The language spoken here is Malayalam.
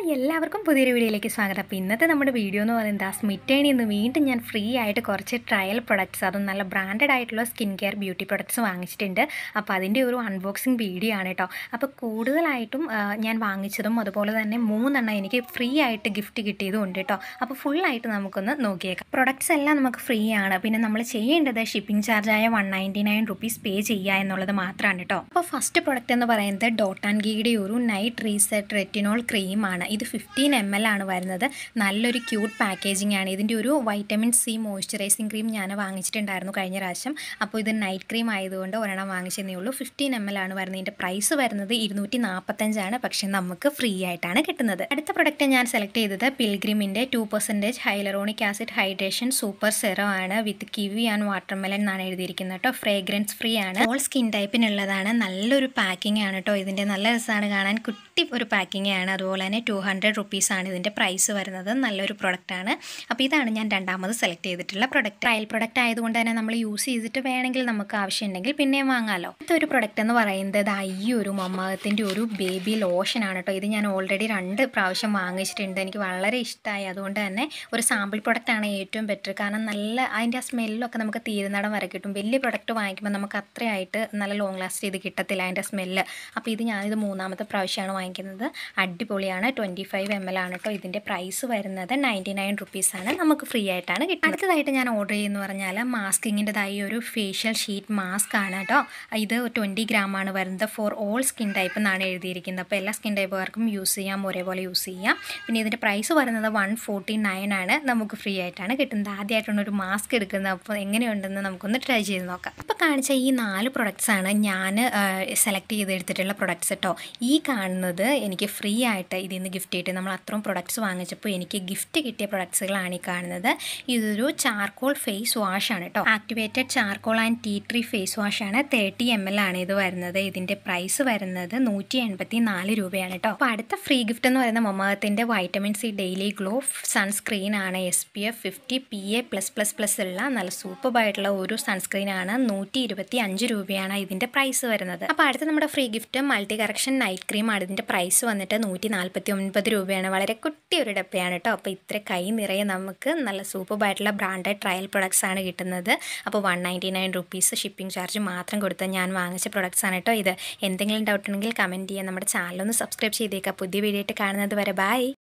എല്ലാവർക്കും പുതിയൊരു വീഡിയോയിലേക്ക് സ്വാഗതം അപ്പോൾ ഇന്നത്തെ നമ്മുടെ വീഡിയോ എന്ന് പറയുന്നത് ആ സ്മിറ്റേണിൽ നിന്ന് വീണ്ടും ഞാൻ ഫ്രീ ആയിട്ട് കുറച്ച് ട്രയൽ പ്രൊഡക്ട്സ് അതും നല്ല ബ്രാൻഡഡ് ആയിട്ടുള്ള സ്കിൻ കെയർ ബ്യൂട്ടി പ്രൊഡക്ട്സ് വാങ്ങിച്ചിട്ടുണ്ട് അപ്പോൾ അതിൻ്റെ ഒരു അൺബോക്സിങ് വീഡിയോ ആണ് കേട്ടോ അപ്പോൾ കൂടുതലായിട്ടും ആ, ഞാൻ വാങ്ങിച്ചതും അതുപോലെ തന്നെ മൂന്നെണ്ണം എനിക്ക് ഫ്രീ ആയിട്ട് ഗിഫ്റ്റ് കിട്ടിയതും ഉണ്ട് കേട്ടോ അപ്പോൾ ഫുള്ളായിട്ട് നമുക്കൊന്ന് നോക്കിയേക്കാം പ്രൊഡക്ട്സ് എല്ലാം നമുക്ക് ഫ്രീ ആണ് പിന്നെ നമ്മൾ ചെയ്യേണ്ടത് ഷിപ്പിംഗ് ചാർജായ one ninety nine rupees pay ചെയ്യുക എന്നുള്ളത് മാത്രമാണ് കേട്ടോ അപ്പോൾ ഫസ്റ്റ് പ്രൊഡക്റ്റ് എന്ന് പറയുന്നത് ഡോട്ട് ആൻഡ് ഗീയുടെ ഒരു നൈറ്റ് റീസെറ്റ് റെറ്റിനോൾ ക്രീമാണ് ഇത് ഫിഫ്റ്റീൻ എം എൽ ആണ് വരുന്നത് നല്ലൊരു ക്യൂട്ട് പാക്കേജിംഗ് ആണ് ഇതിൻ്റെ ഒരു വൈറ്റമിൻ സി മോയ്സ്ചറൈസിങ് ക്രീം ഞാൻ വാങ്ങിച്ചിട്ടുണ്ടായിരുന്നു കഴിഞ്ഞ പ്രാവശ്യം അപ്പോൾ ഇത് നൈറ്റ് ക്രീം ആയതുകൊണ്ട് ഒരെണ്ണം വാങ്ങിച്ചതേ ഉള്ളൂ ഫിഫ്റ്റീൻ എം എൽ ആണ് വരുന്നത് ഇതിൻ്റെ പ്രൈസ് വരുന്നത് ഇരുന്നൂറ്റി നാൽപ്പത്തഞ്ചാണ് പക്ഷേ നമുക്ക് ഫ്രീ ആയിട്ടാണ് കിട്ടുന്നത് അടുത്ത പ്രൊഡക്റ്റ് ഞാൻ സെലക്ട് ചെയ്തത് പിൽഗ്രിമിൻ്റെ two percentage hyaluronic acid hydration super serum ആണ് വിത്ത് കിവി ആൻഡ് വാട്ടർമെലൻ എന്നാണ് എഴുതിയിരിക്കുന്നത് കേട്ടോ ഫ്രേഗ്രൻസ് ഫ്രീ ആണ് ഓൾ സ്കിൻ ടൈപ്പിനുള്ളതാണ് നല്ലൊരു പാക്കിംഗ് ആണ് കേട്ടോ ഇതിൻ്റെ നല്ല രസമാണ് കാണാൻ കുട്ടി ഒരു പാക്കിംഗ് ആണ് അതുപോലെ തന്നെ ടു ഹൺഡ്രഡ് റുപ്പീസാണ് ഇതിൻ്റെ പ്രൈസ് വരുന്നത് നല്ലൊരു പ്രൊഡക്റ്റ് ആണ് അപ്പോൾ ഇതാണ് ഞാൻ രണ്ടാമത് സെലക്ട് ചെയ്തിട്ടുള്ള പ്രൊഡക്റ്റ് ട്രയൽ പ്രൊഡക്റ്റ് ആയതുകൊണ്ട് തന്നെ നമ്മൾ യൂസ് ചെയ്തിട്ട് വേണമെങ്കിൽ നമുക്ക് ആവശ്യമുണ്ടെങ്കിൽ പിന്നെയും വാങ്ങാമല്ലോ അടുത്ത ഒരു പ്രൊഡക്റ്റ് എന്ന് പറയുന്നത് ദാ ഈ ഒരു മമ്മകത്തിൻ്റെ ഒരു ബേബി ലോഷൻ ആണ് കേട്ടോ ഇത് ഞാൻ ഓൾറെഡി രണ്ട് പ്രാവശ്യം വാങ്ങിച്ചിട്ടുണ്ട് എനിക്ക് വളരെ ഇഷ്ടമായി അതുകൊണ്ട് തന്നെ ഒരു സാമ്പിൾ പ്രൊഡക്റ്റ് ആണ് ഏറ്റവും ബെറ്റർ കാരണം നല്ല അതിൻ്റെ ആ സ്മെല്ലൊക്കെ നമുക്ക് തീരുന്നിടം വരെ കിട്ടും വലിയ പ്രൊഡക്റ്റ് വാങ്ങിക്കുമ്പോൾ നമുക്ക് അത്രയായിട്ട് നല്ല ലോങ് ലാസ്റ്റ് ചെയ്ത് കിട്ടത്തില്ല അതിൻ്റെ സ്മെല്ല് അപ്പോൾ ഇത് ഞാനിത് മൂന്നാമത്തെ പ്രാവശ്യമാണ് വാങ്ങിക്കുന്നത് അടിപൊളിയാണ് ട്വൻറ്റി ഫൈവ് എം എൽ ആണ് കേട്ടോ ഇതിൻ്റെ പ്രൈസ് വരുന്നത് നയൻറ്റി നയൻ റുപ്പീസാണ് നമുക്ക് ഫ്രീ ആയിട്ടാണ് കിട്ടുന്നത് അടുത്തതായിട്ട് ഞാൻ ഓർഡർ ചെയ്യുന്നു പറഞ്ഞാൽ മാസ്കിങ്ങിൻ്റെതായി ഒരു ഫേഷ്യൽ ഷീറ്റ് മാസ്ക് ആണ് കേട്ടോ ഇത് ട്വൻറ്റി ഗ്രാം ആണ് വരുന്നത് ഫോർ ഓൾ സ്കിൻ ടൈപ്പ് എന്നാണ് എഴുതിയിരിക്കുന്നത് അപ്പോൾ എല്ലാ സ്കിൻ ടൈപ്പുകാർക്കും യൂസ് ചെയ്യാം ഒരേപോലെ യൂസ് ചെയ്യാം പിന്നെ ഇതിൻ്റെ പ്രൈസ് വരുന്നത് വൺ ഫോർട്ടി നയൻ ആണ് നമുക്ക് ഫ്രീ ആയിട്ടാണ് കിട്ടുന്നത് ആദ്യമായിട്ടാണ് ഒരു മാസ്ക് എടുക്കുന്നത് അപ്പോൾ എങ്ങനെയുണ്ടെന്ന് നമുക്കൊന്ന് ട്രൈ ചെയ്ത് നോക്കാം ഇപ്പോൾ കാണിച്ച ഈ നാല് പ്രൊഡക്ട്സ് ആണ് ഞാൻ സെലക്ട് ചെയ്തെടുത്തിട്ടുള്ള പ്രൊഡക്ട്സ് കേട്ടോ ഈ കാണുന്നത് എനിക്ക് ഫ്രീ ആയിട്ട് ഇതിൽ നിന്ന് ഗിഫ്റ്റ് കിട്ടി നമ്മൾ അത്രയും പ്രൊഡക്ട്സ് വാങ്ങിച്ചപ്പോൾ എനിക്ക് ഗിഫ്റ്റ് കിട്ടിയ പ്രൊഡക്ട്സുകളാണ് ഈ കാണുന്നത് ഇതൊരു ചാർക്കോൾ ഫേസ് വാഷ് ആണ് കേട്ടോ activated charcoal and tea tree face wash ആണ് തേർട്ടി എം എൽ ആണ് ഇത് വരുന്നത് ഇതിൻ്റെ പ്രൈസ് വരുന്നത് നൂറ്റി എൺപത്തി നാല് രൂപയാണ് കേട്ടോ അപ്പോൾ അടുത്ത ഫ്രീ ഗിഫ്റ്റ് എന്ന് പറയുന്ന മൊമത്തിൻ്റെ vitamin C daily glow sunscreen ആണ് S P F fifty P A plus plus plus ഉള്ള നല്ല സൂപ്പറായിട്ടുള്ള ഒരു സൺസ്ക്രീൻ ആണ് നൂറ്റി ഇരുപത്തി അഞ്ച് രൂപയാണ് ഇതിൻ്റെ പ്രൈസ് വരുന്നത് അപ്പോൾ അടുത്ത നമ്മുടെ free gift multi correction night cream ആണ് ഇതിൻ്റെ പ്രൈസ് വന്നിട്ട് നൂറ്റി നാൽപ്പത്തി ഒൻപത് രൂപയാണ് വളരെ കുട്ടി ഒരു ഡപ്പയാണ് കേട്ടോ അപ്പോൾ ഇത്ര കൈ നിറയെ നമുക്ക് നല്ല സൂപ്പറായിട്ടുള്ള ബ്രാൻഡഡ് ട്രയൽ പ്രൊഡക്ട്സ് ആണ് കിട്ടുന്നത് അപ്പോൾ one ninety nine rupees shipping charge മാത്രം കൊടുത്ത് ഞാൻ വാങ്ങിച്ച പ്രൊഡക്ട്സ് ആണ് കേട്ടോ ഇത് എന്തെങ്കിലും ഡൗട്ട് ഉണ്ടെങ്കിൽ കമൻറ്റ് ചെയ്യാം നമ്മുടെ ചാനലൊന്ന് സബ്സ്ക്രൈബ് ചെയ്തേക്കാം പുതിയ വീഡിയോ ആയിട്ട് കാണുന്നത് വരെ ബൈ